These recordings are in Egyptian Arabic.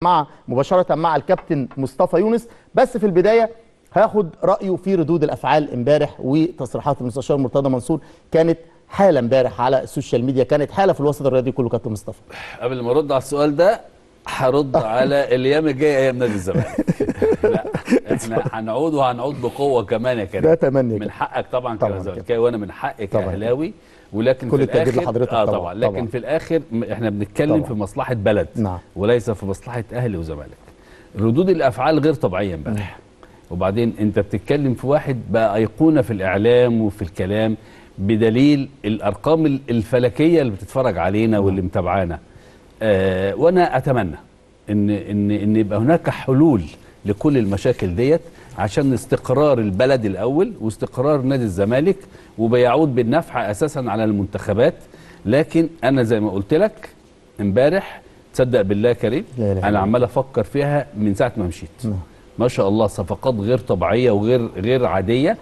مع مباشره مع الكابتن مصطفى يونس بس في البدايه هاخد رايه في ردود الافعال امبارح وتصريحات المستشار مرتضى منصور كانت حاله امبارح على السوشيال ميديا كانت حاله في الوسط الرياضي كله كابتن مصطفى قبل ما ارد على السؤال ده هرد على الايام الجايه ايام نادي الزمالك لا احنا هنعود وهنعود بقوه كمان يا كريم ده تمني من كده. حقك طبعا طبعاً كزملكاوي وانا من حقي طبعاً. كاهلاوي ولكن كل في التقدير الاخر لحضرتك اه طبعاً، طبعا لكن طبعاً. في الاخر م- احنا بنتكلم طبعاً. في مصلحه بلد نعم. وليس في مصلحه اهلي وزمالك ردود الافعال غير طبيعيه امبارح وبعدين انت بتتكلم في واحد بقى ايقونه في الاعلام وفي الكلام بدليل الارقام ال- الفلكيه اللي بتتفرج علينا واللي متابعانا آه وانا اتمنى ان ان ان يبقى هناك حلول لكل المشاكل ديت عشان استقرار البلد الاول واستقرار نادي الزمالك وبيعود بالنفع اساسا على المنتخبات لكن انا زي ما قلت لك امبارح تصدق بالله يا كريم لا إله إلا انا عمال افكر فيها من ساعه ما مشيت نعم. ما شاء الله صفقات غير طبيعيه وغير غير عاديه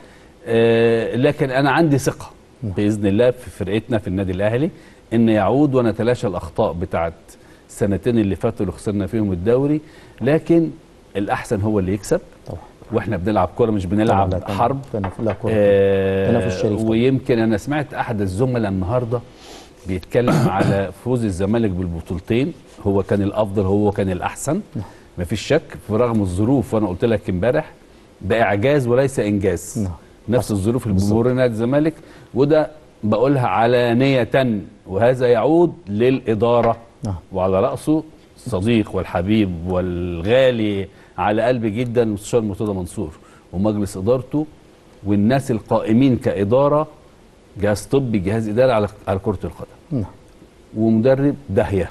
آه لكن انا عندي ثقه باذن الله في فرقتنا في النادي الاهلي ان يعود ونتلاشى الاخطاء بتاعت السنتين اللي فاتوا اللي خسرنا فيهم الدوري لكن الاحسن هو اللي يكسب طبعا واحنا بنلعب كوره مش بنلعب طبعاً، لا، طبعاً. حرب تنافس- لا كرة. آه تنافس شريف طبعاً. ويمكن انا سمعت احد الزملاء النهارده بيتكلم على فوز الزمالك بالبطولتين هو كان الافضل هو كان الاحسن مفيش شك برغم الظروف وانا قلت لك امبارح ده اعجاز وليس انجاز نعم. نفس الظروف اللي بتمر نادي الزمالك وده بقولها علانيه وهذا يعود للاداره نعم. وعلى راسه الصديق والحبيب والغالي على قلبي جدا المستشار مرتضى منصور ومجلس ادارته والناس القائمين كاداره جهاز طبي جهاز اداري على على كره القدم نعم ومدرب داهيه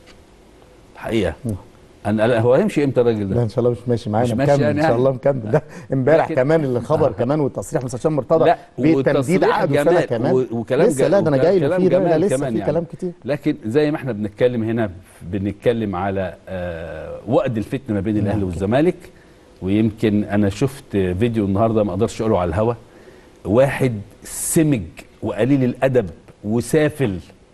الحقيقه انا لا، هو هيمشي امتى الراجل لا ده؟ ان شاء الله مش ماشي معانا مش ماشي مكمل يعني ان شاء الله يعني. مكمل ده امبارح لكن- كمان الخبر كمان والتصريح من مستشار مرتضى لا بتمديد وتصريح عقده سنه جمال كمان و- وكلام لسه جا- لا ده انا جاي له وكلام فيه ده لا جمال لسه كمان في يعني. كلام كتير لكن زي ما احنا بنتكلم هنا بنتكلم على آه وقت الفتنه ما بين الاهلي والزمالك ويمكن انا شفت فيديو النهارده ما اقدرش اقوله على الهوا واحد سمج وقليل الادب وسافل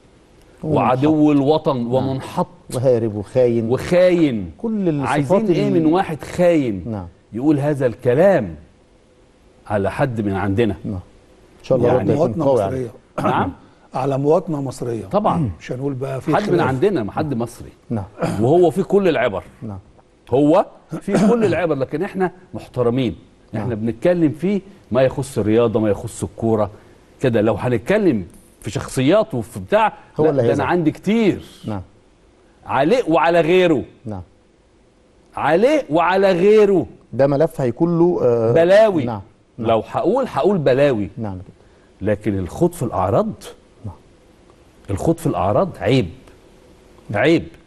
وعدو الوطن ومنحط وهارب وخاين وخاين كل الصفات عايزين ايه اللي- من واحد خاين نعم يقول هذا الكلام على حد من عندنا نعم ان شاء الله يعني رد يكون مواطنه قوي عليه مصريه نعم على مواطنه مصريه طبعا مش هنقول بقى في حد من خلاف. عندنا حد مصري نعم وهو في كل العبر نعم هو في كل العبر لكن احنا محترمين احنا بنتكلم في ما يخص الرياضه ما يخص الكوره كده لو هنتكلم في شخصيات وفي بتاع هو لا، اللي ده انا هيزعل. عندي كتير نعم عليه وعلى غيره نعم عليه وعلى غيره ده ملف هيكون له آه بلاوي نعم لو هقول هقول بلاوي نعم كده لكن الخوض في الاعراض الخوض في الاعراض عيب عيب